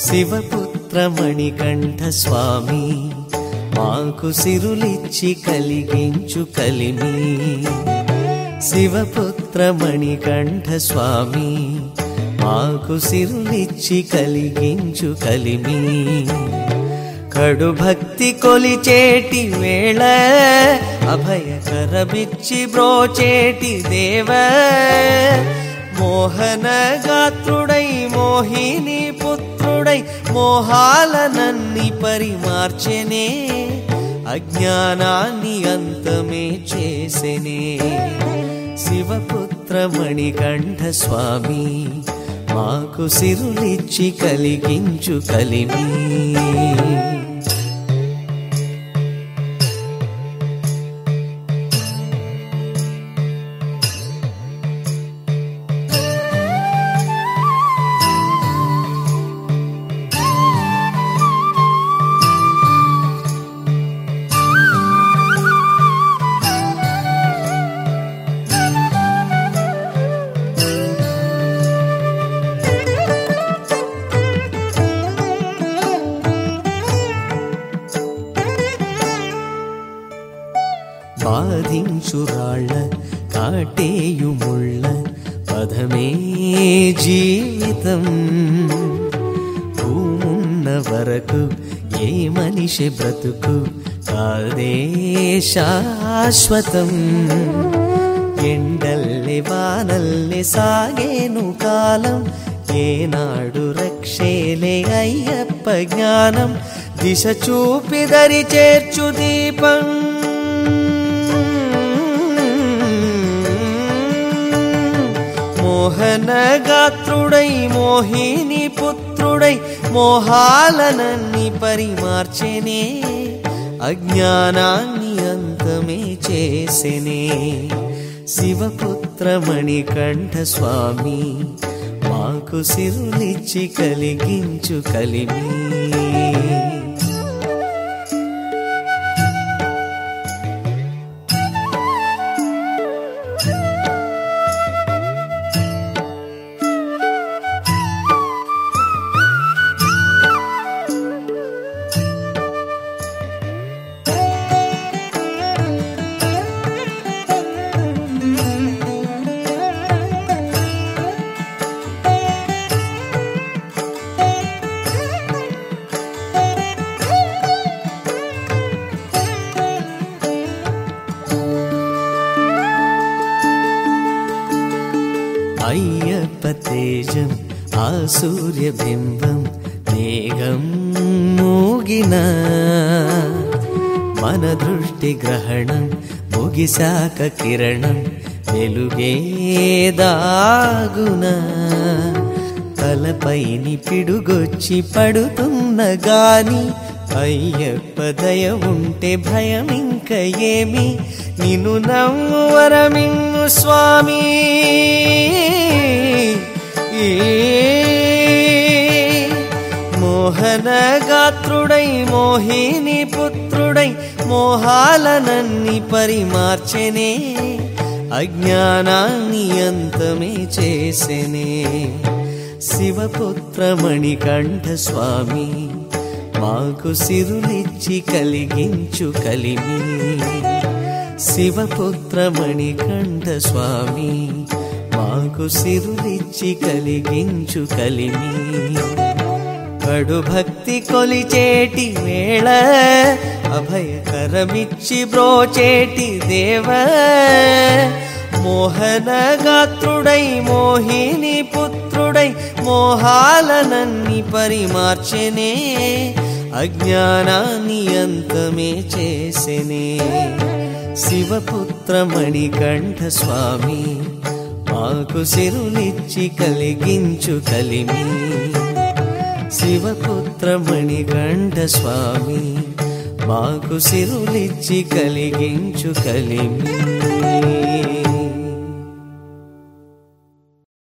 శివపుత్ర మణికంఠ స్వామి మాకు సిరులిచ్చి కలిగించు కలిమి శివపుత్ర మణికంఠ స్వామి మాకు సిరులిచ్చి కలిగించు కలిమి కడు భక్తి కొలిచేటి వేళ అభయకరమిచ్చి బ్రోచేటి దేవ మోహన గాత్రుడై మోహిని పుత్రుడై మోహాలనన్ని పరిమార్చెనే అజ్ఞానాన్ని అంతమే చేసెనే శివపుత్ర మణికంఠ స్వామి మాకు సిరులిచ్చి కలిగించు కలిమి బాధించురాళ్ళ కాటేయుముళ్ళ పదమే జీవితం భూమున్న వరకు ఏ మనిషి బ్రతుకు కాదే శాశ్వతం ఎండల్లె వానల్లె సాగేను కాలం ఏనాడు రక్షేలే అయ్యప్ప జ్ఞానం దిశ చూపి దరి చేర్చు దీపం మోహన గాత్రుడై మోహిని పుత్రుడై మోహాలనన్ని పరిమార్చెనే అజ్ఞానాన్ని అంతమే చేసెనే శివపుత్ర మణికంఠ స్వామి మాకు సిరులిచ్చి కలిగించు కలిమి అయ్యప్ప తేజం ఆ సూర్యబింబం మేఘం మూగిన మన దృష్టి గ్రహణం ముగిశాక కిరణం వెలుగే దాగున తలపైని పిడుగొచ్చి పడుతున్న గాని అయ్యప్ప దయ ఉంటే భయం ఇంక ఏమి నిన్ను నవ్వరమిన్ను స్వామి మోహన గాత్రుడై మోహిని పుత్రుడై మోహాలనన్ని పరిమార్చెనే అజ్ఞానాన్ని అంతమే చేసెనే శివపుత్ర మణికంఠ స్వామి మాకు సిరులిచ్చి కలిగించు కలిమి శివపుత్ర మణికంఠ స్వామి మాకు సిరులిచ్చి కలిగించు కలిమి కడు భక్తి కొలిచేటి వేళ అభయకరమిచ్చి బ్రోచేటి దేవ మోహన గాత్రుడై మోహిని పుత్రుడై మోహాలనన్ని పరిమార్చెనే అజ్ఞానాన్ని అంతమే చేసెనే శివపుత్ర మణికంఠ స్వామి మాకు సిరులిచ్చి కలిగించు కలిమి శివపుత్ర మణికంఠ స్వామి మాకు సిరులిచ్చి కలిగించు కలిమి